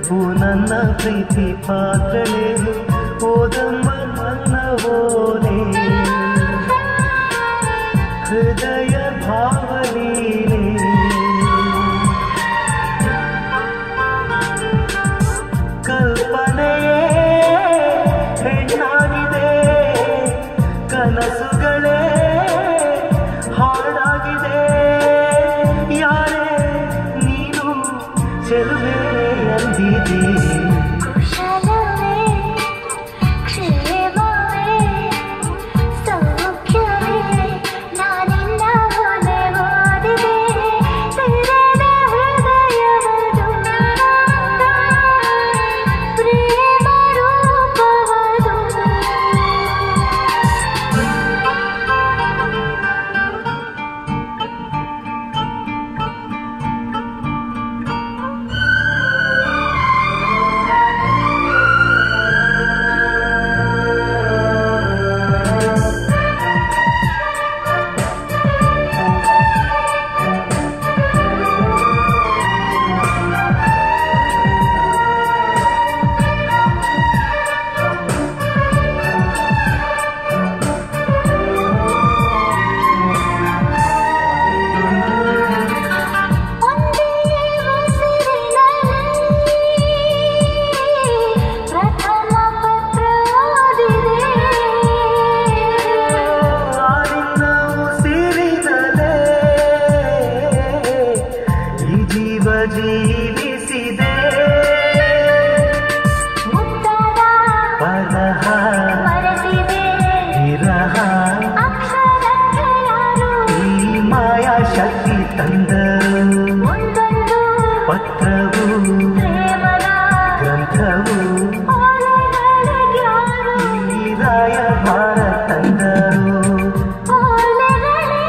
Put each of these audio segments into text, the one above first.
ಓ ನನ್ನ ಪ್ರೀತಿ ಪಾತ್ರಳೆ ಓದಮ್ಮ ನನ್ನವೋನೆ ಹೃದಯ ಭಾವಲೀಲೆ ಕಲ್ಪನೆಯೇ ಹೆಣ್ಣಾಗಿದೆ ಕನಸುಗಳೇ ಹಾಡಾಗಿದೆ ಯಾರೇ ನೀನು ಚೆಲುವೆ ಅಂದಿದ್ದೀ ಕುಶಲವೇ ಕ್ಷೇಮವೇ ಸೌಖ್ಯವೇ ನಾನಿನ್ನ ಹೊನೆ ಓದಿದೆ ತೆರೆದ ಹೃದಯವದು ಪ್ರೇಮ ರೂಪವದು ಒಂದೇ ಉಸಿರಿನಲ್ಲಿ ಪ್ರಥಮ ಪತ್ರ ಓದಿದೆ ಆನಿನ್ನ ಉಸಿರಿನಲೇ ಈ ಜೀವ ಜೀವಿಸಿದೆ ಮುತ್ತದ ಪರಹ ಮರೆತಿದೆ ವಿರಹ ಅಕ್ಷರಕ್ಕೆ ಯಾರು ಈ ಮಾಯಾ ಶಕ್ತಿ ತಂದರು ಒಂದೊಂದು ಪತ್ರವು ಪ್ರೇಮದ ಗ್ರಂಥವು ಓಲೆಗಳಿಗ್ಯಾರು ಈ ರಾಯ ಭಾರ ತಂದರು ಓಲೆಗಳೇ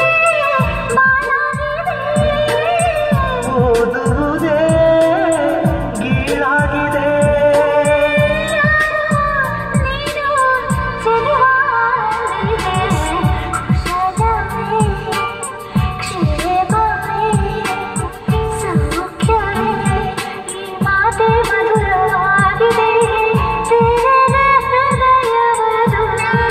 ಬಾಳಾಗಿದೆ ಓದುವುದೇ ಗೀಳಾಗಿದೆ ನೀನು ಚೆಲುವಾಗಿದೆ ಕುಶಲವೇ ಕ್ಷೇಮವೇ ಸೌಖ್ಯವೇ ಈ ಮಾತೆ ಮಧುರವಾಗಿದೆ ತೆರೆದ ಹೃದಯವದು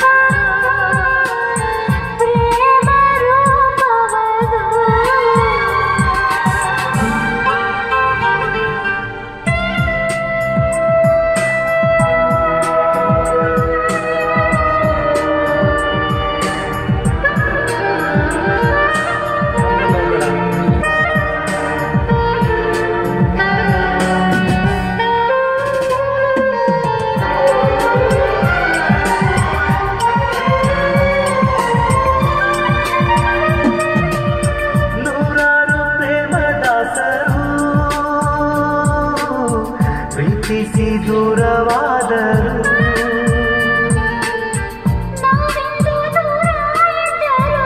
ಪ್ರೇಮ ರೂಪವದು ನೂರಾರು ಪ್ರೇಮದಾಸರು ಪ್ರೀತಿಸಿ ದೂರವಾದರು ನಾವಿಂದು ದೂರ ಇದ್ದರೂ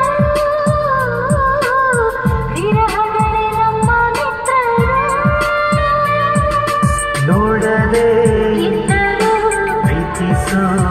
ವಿರಹಗಳೇ ನಮ್ಮ ಮಿತ್ರರು ನೋಡದೆ ಇದ್ದರೂ ಪ್ರೀತಿಸೋ